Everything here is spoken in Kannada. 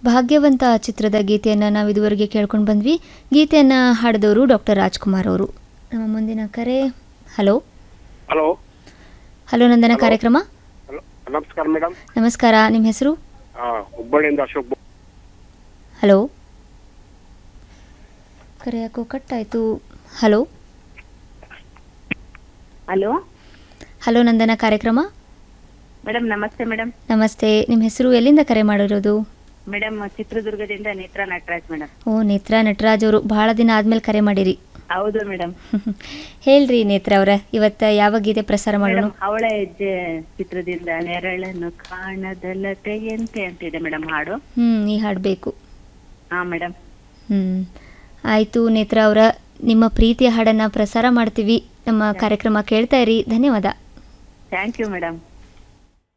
ಭಾಗ್ಯವಂತ ಚಿತ್ರದ ಗೀತೆಯನ್ನು ನಾವು ಇದುವರೆಗೆ ಕೇಳ್ಕೊಂಡು ಬಂದ್ವಿ ಗೀತೆಯನ್ನು ಹಾಡಿದವರು ಡಾಕ್ಟರ್ ರಾಜ್ಕುಮಾರ್ ಅವರು ನಮ್ಮ ಮುಂದಿನ ಕರೆ ಹಲೋ ಹಲೋ ಹಲೋ ನಂದನ ಕಾರ್ಯಕ್ರಮ ಹಲೋ ನಮಸ್ಕಾರ ಮೇಡಮ್ ನಮಸ್ಕಾರ ನಿಮ್ಮ ಹೆಸರು ಹುಬ್ಬಳ್ಳಿಯಿಂದ ಅಶೋಕ್ ಬು- ಹಲೋ ಕರೆ ಯಾಕೋ ಕಟ್ ಆಯಿತು ಹಲೋ ಹಲೋ ಹಲೋ ನಂದನ ಕಾರ್ಯಕ್ರಮ ಮೇಡಮ್ ನಮಸ್ತೆ ಮೇಡಮ್ ನಮಸ್ತೆ ನಿಮ್ಮ ಹೆಸರು ಎಲ್ಲಿಂದ ಕರೆ ಮಾಡಿರೋದು ಮೇಡಮ್ ಚಿತ್ರದುರ್ಗದಿಂದ ನೇತ್ರ ನಟರಾಜ್ ಮೇಡಮ್ ಓ ನೇತ್ರ ನಟರಾಜ್ ಅವರು ಭಾಳ ದಿನ ಆದ್ಮೇಲೆ ಕರೆ ಮಾಡಿರಿ ಹೌದು ಮೇಡಮ್ ಹೇಳ್ರಿ ನೇತ್ರ ಅವರ ಇವತ್ತು ಯಾವ ಗೀತೆ ಪ್ರಸಾರ ಮಾಡೋಣ ಮೇಡಮ್ ಅವಳ ಹೆಜ್ಜೆ ಚಿತ್ರದಿಂದ ನೆರಳನ್ನು ಕಾಣದಲ್ಲತೆಯಂತೆ ಅಂತಿದೆ ಮೇಡಮ್ ಹಾಡು ಹ್ಮ್ ಈ ಹಾಡಬೇಕು ಹಾ ಮೇಡಮ್ ಹ್ಮ್ ಆಯಿತು ನೇತ್ರ ಅವರ ನಿಮ್ಮ ಪ್ರೀತಿಯ ಹಾಡನ್ನು ಪ್ರಸಾರ ಮಾಡ್ತೀವಿ ನಮ್ಮ ಕಾರ್ಯಕ್ರಮ ಕೇಳ್ತಾ ಇರಿ ಧನ್ಯವಾದ ಥ್ಯಾಂಕ್ ಯು ಮೇಡಮ್